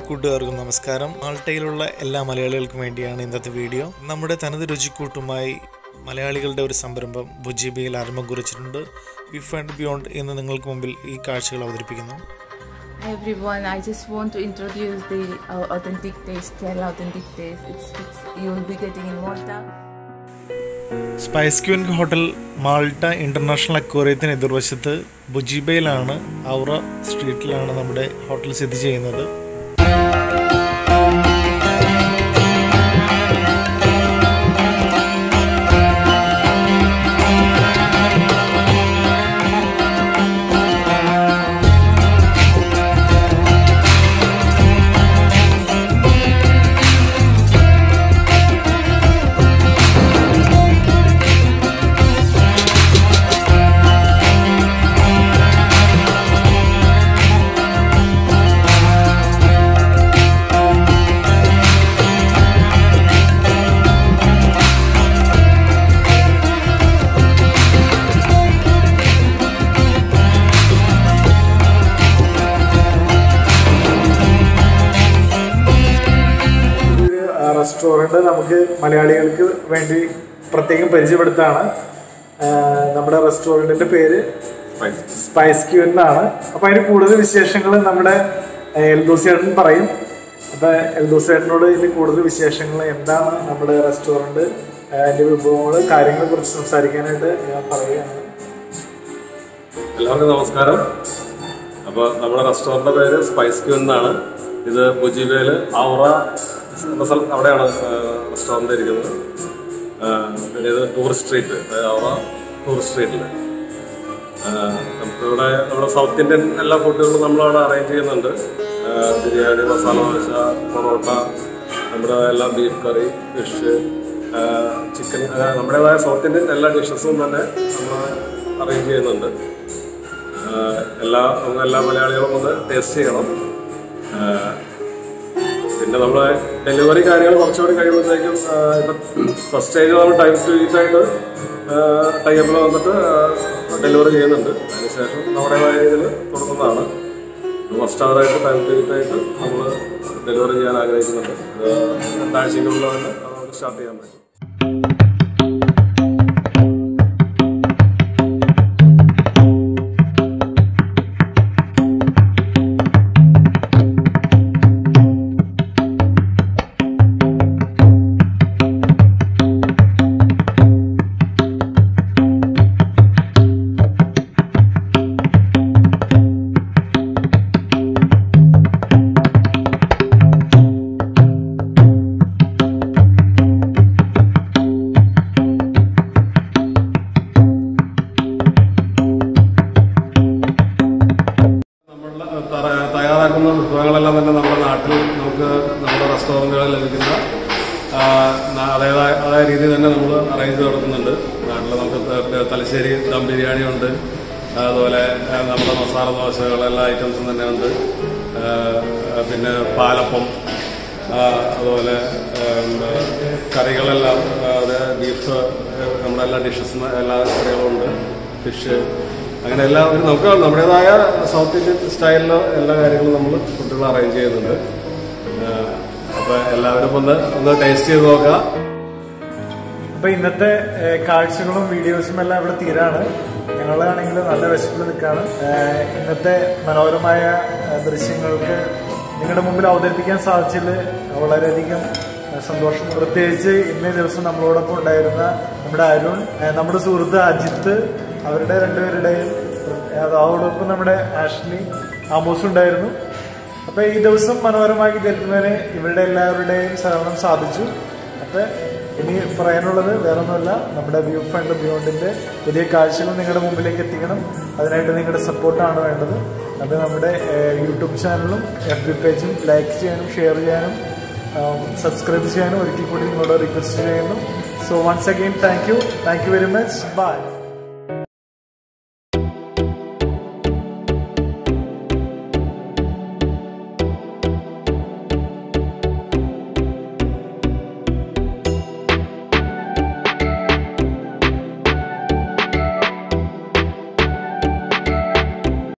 കൂട്ടുകാർക്കും നമസ്കാരം മാൾട്ടയിലുള്ള എല്ലാ മലയാളികൾക്കും വേണ്ടിയാണ് ഇന്നത്തെ വീഡിയോ നമ്മുടെ തനത് രുചിക്കൂട്ടുമായി മലയാളികളുടെ ഒരു സംരംഭം ബുജിബിയിൽ ആരംഭം കുറിച്ചിട്ടുണ്ട് വിഫ് ആൻഡ് ബിയോണ്ട് എന്ന് നിങ്ങൾക്ക് മുമ്പിൽ ഈ കാഴ്ചകൾ അവതരിപ്പിക്കുന്നു Hi everyone, I just want to introduce the uh, authentic taste, Kerala authentic taste. It's, it's you will be getting in Malta. Spice queen hotel Malta international അക്വേറിയത്തിന് എതിർവശത്ത് ബുജിബയിലാണ് ഔറ സ്ട്രീറ്റിലാണ് നമ്മുടെ ഹോട്ടൽ സ്ഥിതി ചെയ്യുന്നത് റെസ്റ്റോറൻറ്റ് നമുക്ക് മലയാളികൾക്ക് വേണ്ടി പ്രത്യേകം പരിചയപ്പെടുത്താണ് നമ്മുടെ റെസ്റ്റോറൻറ്റിൻ്റെ പേര് സ്പൈസ് ക്യൂ എന്നാണ് അപ്പോൾ അതിന് കൂടുതൽ വിശേഷങ്ങൾ നമ്മുടെ എൽദോസേട്ടൻ പറയും അപ്പോൾ എൽദോസേട്ടനോട് ഇതിന് കൂടുതൽ വിശേഷങ്ങൾ എന്താണ് നമ്മുടെ റെസ്റ്റോറൻറ്റ് അതിൻ്റെ വിഭവങ്ങൾ കാര്യങ്ങളെ കുറിച്ച് സംസാരിക്കാനായിട്ട് ഞാൻ പറയുകയാണ് എല്ലാവർക്കും നമസ്കാരം അപ്പോൾ നമ്മുടെ റെസ്റ്റോറൻറ്റിൻ്റെ പേര് സ്പൈസ് ക്യൂ എന്നാണ് ഇത് ബുജിബയിൽ ഔറ എന്ന സ്ഥലം അവിടെയാണ് റെസ്റ്റോറൻറ്റ് ഇരിക്കുന്നത് ആ, പിന്നെ ഇത് ടൂറിസ്റ്റ് സ്ട്രീറ്റ് അതായത് ഔറ ടൂറിസ്റ്റ് സ്ട്രീറ്റിൽ നമുക്കിവിടെ നമ്മുടെ സൗത്ത് ഇന്ത്യൻ എല്ലാ ഫുഡുകളും നമ്മളവിടെ അറേഞ്ച് ചെയ്യുന്നുണ്ട് ആ, ബിരിയാണി മസാല ദോശ പൊറോട്ട നമ്മുടെ എല്ലാ ബീഫ് കറി ഫിഷ് ചിക്കൻ നമ്മുടേതായ സൗത്ത് ഇന്ത്യൻ എല്ലാ ഡിഷസും തന്നെ നമ്മൾ അറേഞ്ച് ചെയ്യുന്നുണ്ട് ആഹ് എല്ലാ നമുക്ക് എല്ലാ മലയാളികളും ഒന്ന് ടേസ്റ്റ് ചെയ്യണം ആഹ് പിന്നെ നമ്മൾ ഡെലിവറി കാര്യങ്ങൾ കുറച്ചുകൂടി കഴിയുമ്പോഴത്തേക്കും ആഹ് ഇപ്പം ഫസ്റ്റ് സ്റ്റേജ് നമ്മൾ ടൈം ടു ഈറ്റ് ആയിട്ട് ടൈപ്പിൽ വന്നിട്ട് ഡെലിവറി ചെയ്യുന്നുണ്ട് അതിനുശേഷം നമ്മുടേതായ രീതിയിൽ തുടങ്ങുന്നതാണ് ഫസ്റ്റ് അവറായിട്ട് ടൈം ടു ഈറ്റ് ആയിട്ട് നമ്മൾ ഡെലിവറി ചെയ്യാൻ ആഗ്രഹിക്കുന്നുണ്ട് അത് രണ്ടാഴ്ചയ്ക്കുള്ളിൽ തന്നെ നമുക്ക് സ്റ്റാർട്ട് ചെയ്യാൻ പറ്റും നമ്മളുടെ തറ- തയ്യാറാക്കുന്ന വിഭവങ്ങളെല്ലാം തന്നെ നമ്മുടെ നാട്ടിൽ നമുക്ക് നമ്മുടെ റെസ്റ്റോറൻറ്റുകളിൽ ലഭിക്കുന്ന ആ, ന- അതേതായ അതേ രീതിയിൽ തന്നെ നമ്മൾ അറേഞ്ച് നടത്തുന്നുണ്ട് നാട്ടിൽ നമുക്ക് ത- തലശ്ശേരി ദം ബിരിയാണി ഉണ്ട് അതുപോലെ ആ, നമ്മുടെ മസാല ദോശകൾ എല്ലാ ഐറ്റംസും തന്നെ ഉണ്ട് ആ, പിന്നെ പാലപ്പം ആ, അതുപോലെ ഉം, കറികളെല്ലാം ആ, അത് ബീഫ് നമ്മുടെ എല്ലാ ഡിഷസും എല്ലാ കറികളും ഉണ്ട് ഫിഷ് അങ്ങനെ എല്ലാ ഒരു നമുക്ക് നമ്മുടേതായ സൗത്ത് ഇന്ത്യൻ സ്റ്റൈലിലോ എല്ലാ കാര്യങ്ങളും നമ്മൾ ഫുഡുകൾ അറേഞ്ച് ചെയ്യുന്നുണ്ട് ആഹ് അപ്പൊ എല്ലാവരും ഒന്ന് ഒന്ന് ടേസ്റ്റ് ചെയ്ത് നോക്കാം അപ്പൊ ഇന്നത്തെ ഏഹ്, കാഴ്ചകളും വീഡിയോസും എല്ലാം ഇവിടെ തീരാണ് ഞങ്ങളാണെങ്കിൽ നല്ല വിശപ്പിൽ നിൽക്കുകയാണ് ഏഹ്, ഇന്നത്തെ മനോഹരമായ ഏഹ്, ദൃശ്യങ്ങൾക്ക് നിങ്ങളുടെ മുമ്പിൽ അവതരിപ്പിക്കാൻ സാധിച്ചതിൽ വളരെയധികം ഏഹ്, സന്തോഷം പ്രത്യേകിച്ച് ഇന്നേ ദിവസം നമ്മളോടൊപ്പം ഉണ്ടായിരുന്ന നമ്മുടെ അരുൺ ഏഹ്, നമ്മുടെ സുഹൃത്ത് അജിത്ത് അവരുടെ രണ്ടുപേരുടെയും ഏഹ്, അതോടൊപ്പം നമ്മുടെ ആഷ്ലി ആമോസ് ഉണ്ടായിരുന്നു അപ്പൊ ഈ ദിവസം മനോഹരമാക്കി തീർക്കുന്നതിന് ഇവരുടെ എല്ലാവരുടെയും സഹകരണം സാധിച്ചു അപ്പൊ ഇനി പറയാനുള്ളത് വേറൊന്നുമല്ല നമ്മുടെ വ്യൂ ഫണ്ട് ബിയോണ്ടിന്റെ പുതിയ കാഴ്ചകൾ നിങ്ങളുടെ മുമ്പിലേക്ക് എത്തിക്കണം അതിനായിട്ട് നിങ്ങളുടെ സപ്പോർട്ടാണ് വേണ്ടത് അത് നമ്മുടെ ഏഹ്, യൂട്യൂബ് ചാനലും എഫ് ബി പേജും ലൈക്ക് ചെയ്യാനും ഷെയർ ചെയ്യാനും സബ്സ്ക്രൈബ് ചെയ്യാനും ഒരിക്കൽ കൂടി നിങ്ങളോട് റിക്വസ്റ്റ് ചെയ്യുന്നു so once again thank you thank you very much by